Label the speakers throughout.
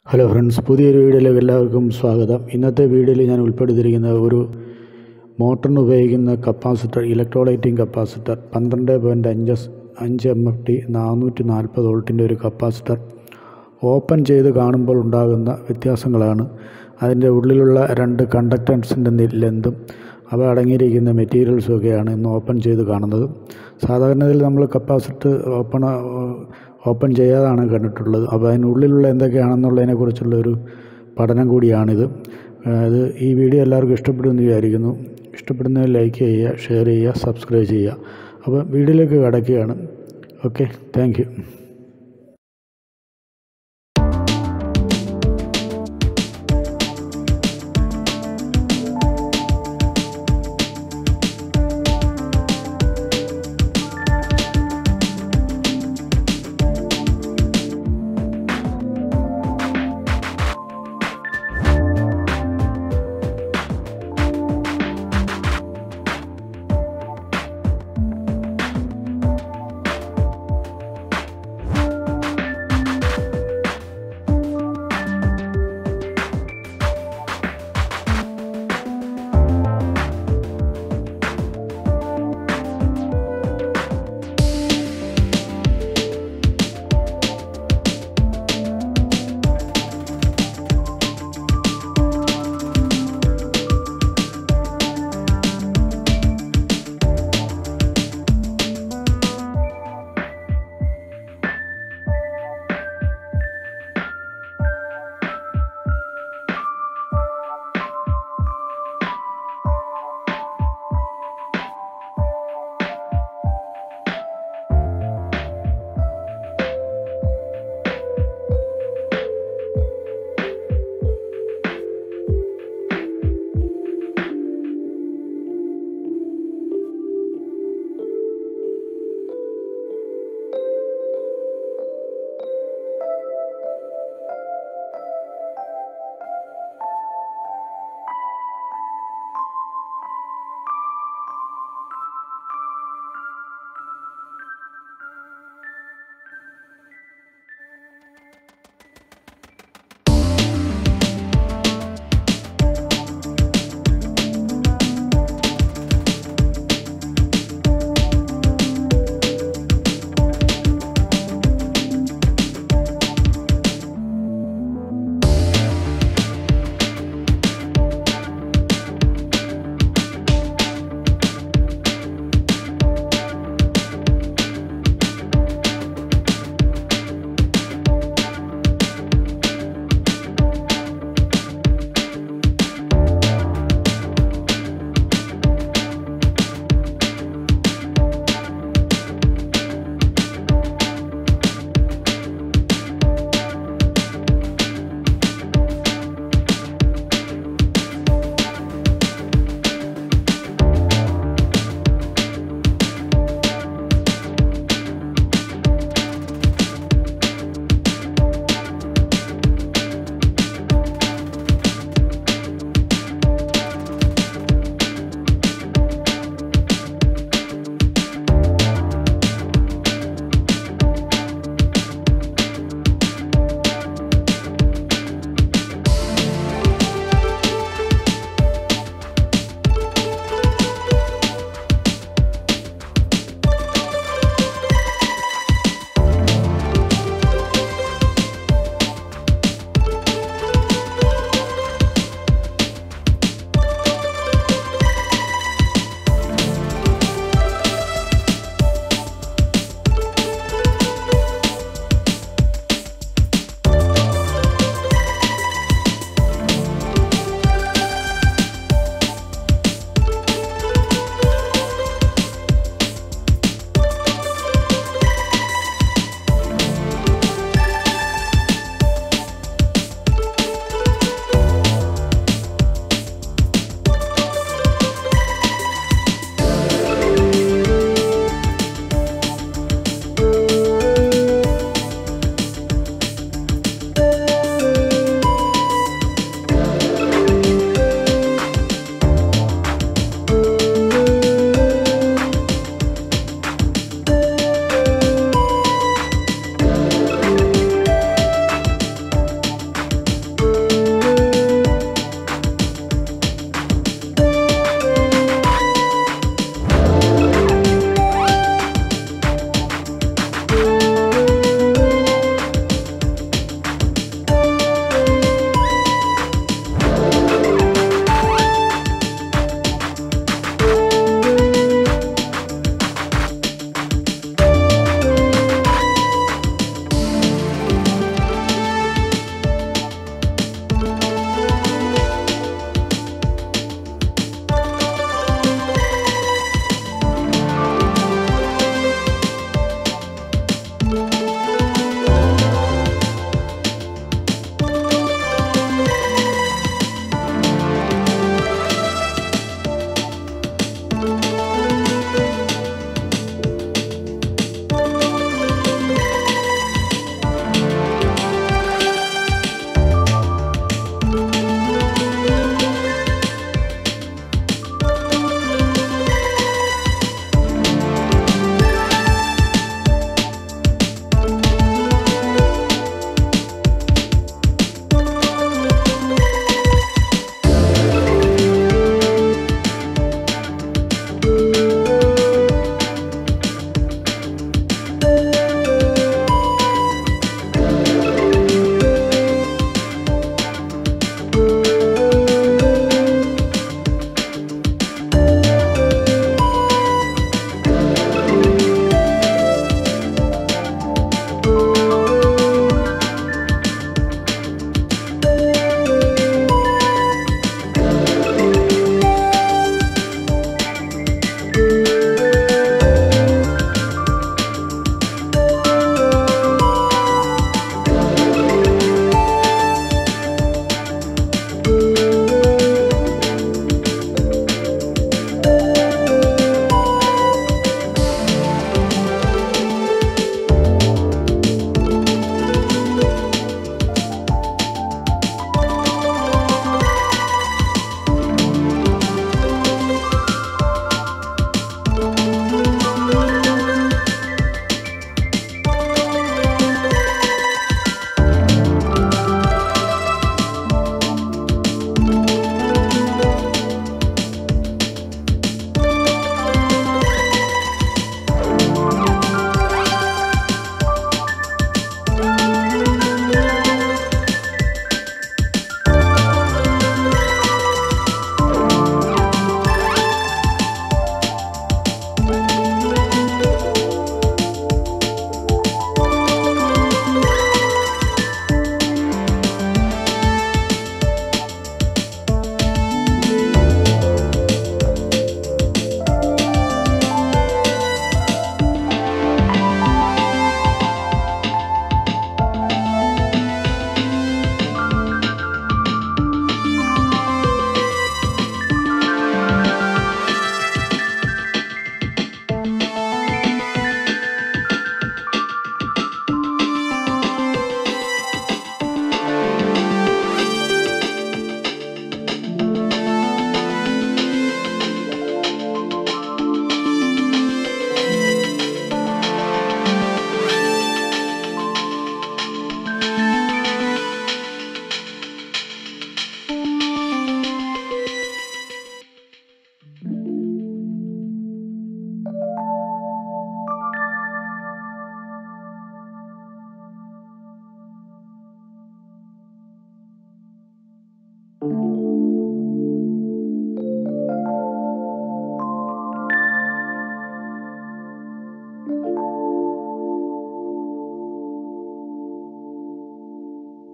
Speaker 1: hello friends പുതിയൊരു വീഡിയോയിലേക്ക് എല്ലാവർക്കും സ്വാഗതം ഇന്നത്തെ വീഡിയോയിൽ ഞാൻ ഉൾപ്പെടുത്തിയിരിക്കുന്ന ഒരു മോട്ടറിന് ഉപയോഗിക്കുന്ന കപ്പാസിറ്റർ ഇലക്ട്രോലൈറ്റിംഗ് കപ്പാസിറ്റർ പന്ത്രണ്ട് പോയിൻറ്റ് അഞ്ച് അഞ്ച് എം എഫ് ടി നാനൂറ്റി നാൽപ്പത് വോൾട്ടിൻ്റെ ഒരു കപ്പാസിറ്റർ ഓപ്പൺ ചെയ്ത് കാണുമ്പോൾ ഉണ്ടാകുന്ന വ്യത്യാസങ്ങളാണ് അതിൻ്റെ ഉള്ളിലുള്ള രണ്ട് കണ്ടക്ടൻസിൻ്റെ ലെന്തും അവ അടങ്ങിയിരിക്കുന്ന മെറ്റീരിയൽസും ഒക്കെയാണ് ഇന്ന് ഓപ്പൺ ചെയ്ത് കാണുന്നത് സാധാരണയിൽ നമ്മൾ കപ്പാസിറ്റർ ഓപ്പൺ ഓപ്പൺ ചെയ്യാതാണ് കണ്ടിട്ടുള്ളത് അപ്പോൾ അതിനുള്ളിലുള്ള എന്തൊക്കെയാണെന്നുള്ളതിനെക്കുറിച്ചുള്ള ഒരു പഠനം കൂടിയാണിത് അത് ഈ വീഡിയോ എല്ലാവർക്കും ഇഷ്ടപ്പെടുമെന്ന് വിചാരിക്കുന്നു ഇഷ്ടപ്പെടുന്നതിൽ ലൈക്ക് ചെയ്യുക ഷെയർ ചെയ്യുക സബ്സ്ക്രൈബ് ചെയ്യുക അപ്പോൾ വീഡിയോയിലേക്ക് കടക്കുകയാണ് ഓക്കെ താങ്ക് യു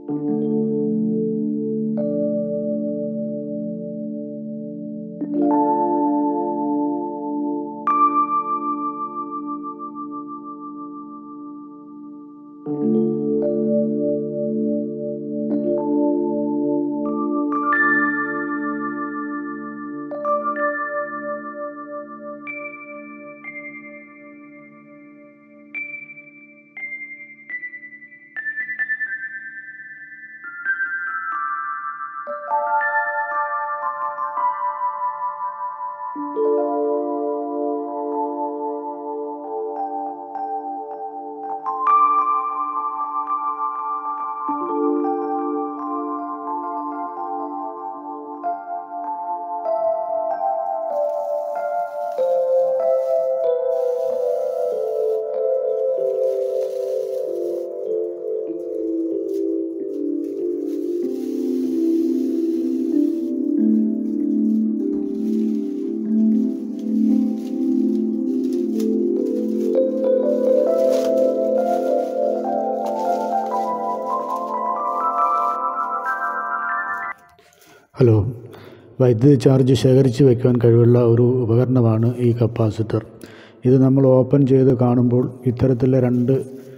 Speaker 1: ഹലോ വൈദ്യുതി ചാർജ് ശേഖരിച്ച് വയ്ക്കുവാൻ കഴിവുള്ള ഒരു ഉപകരണമാണ് ഈ കപ്പാസിറ്റർ ഇത് നമ്മൾ ഓപ്പൺ ചെയ്ത് കാണുമ്പോൾ ഇത്തരത്തിലുള്ള രണ്ട്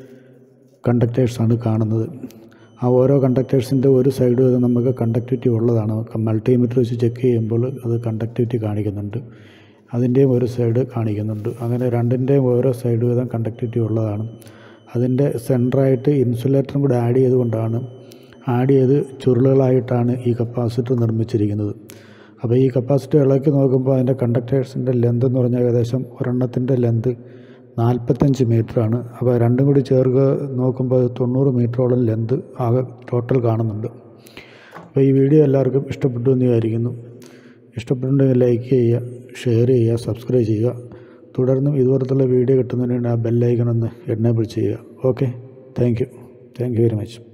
Speaker 1: കണ്ടക്ടേഴ്സാണ് കാണുന്നത് ആ ഓരോ കണ്ടക്ടേഴ്സിൻ്റെ ഒരു സൈഡ് വീതം നമുക്ക് കണ്ടക്ടിവിറ്റി ഉള്ളതാണ് മൾട്ടിമീറ്റർ വെച്ച് ചെക്ക് ചെയ്യുമ്പോൾ അത് കണ്ടക്ടിവിറ്റി കാണിക്കുന്നുണ്ട് അതിൻ്റെയും ഒരു സൈഡ് കാണിക്കുന്നുണ്ട് അങ്ങനെ രണ്ടിൻ്റെയും ഓരോ സൈഡ് വീതം കണ്ടക്ടിവിറ്റി ഉള്ളതാണ് അതിൻ്റെ സെൻറ്ററായിട്ട് ഇൻസുലേറ്ററും കൂടെ ആഡ് ചെയ്തുകൊണ്ടാണ് ആഡ് ചെയ്ത് ചുരുളുകളായിട്ടാണ് ഈ കപ്പാസിറ്റർ നിർമ്മിച്ചിരിക്കുന്നത് അപ്പോൾ ഈ കപ്പാസിറ്റർ ഇളക്കി നോക്കുമ്പോൾ അതിൻ്റെ കണ്ടക്ടേഴ്സിൻ്റെ ലെന്ത് എന്ന് പറഞ്ഞാൽ ഏകദേശം ഒരെണ്ണത്തിൻ്റെ ലെന്ത് നാൽപ്പത്തഞ്ച് മീറ്ററാണ് അപ്പോൾ രണ്ടും കൂടി ചേർക്കുക നോക്കുമ്പോൾ അത് തൊണ്ണൂറ് മീറ്ററോളം ലെന്ത് ആകെ ടോട്ടൽ കാണുന്നുണ്ട് അപ്പോൾ ഈ വീഡിയോ എല്ലാവർക്കും ഇഷ്ടപ്പെട്ടു എന്ന് വിചാരിക്കുന്നു ഇഷ്ടപ്പെട്ടുണ്ടെങ്കിൽ ലൈക്ക് ചെയ്യുക ഷെയർ ചെയ്യുക സബ്സ്ക്രൈബ് ചെയ്യുക തുടർന്നും ഇതുപോലത്തുള്ള വീഡിയോ കിട്ടുന്നതിന് വേണ്ടി ആ ബെല്ലൈക്കൺ ഒന്ന് എനേബിൾ ചെയ്യുക okay thank you thank you very much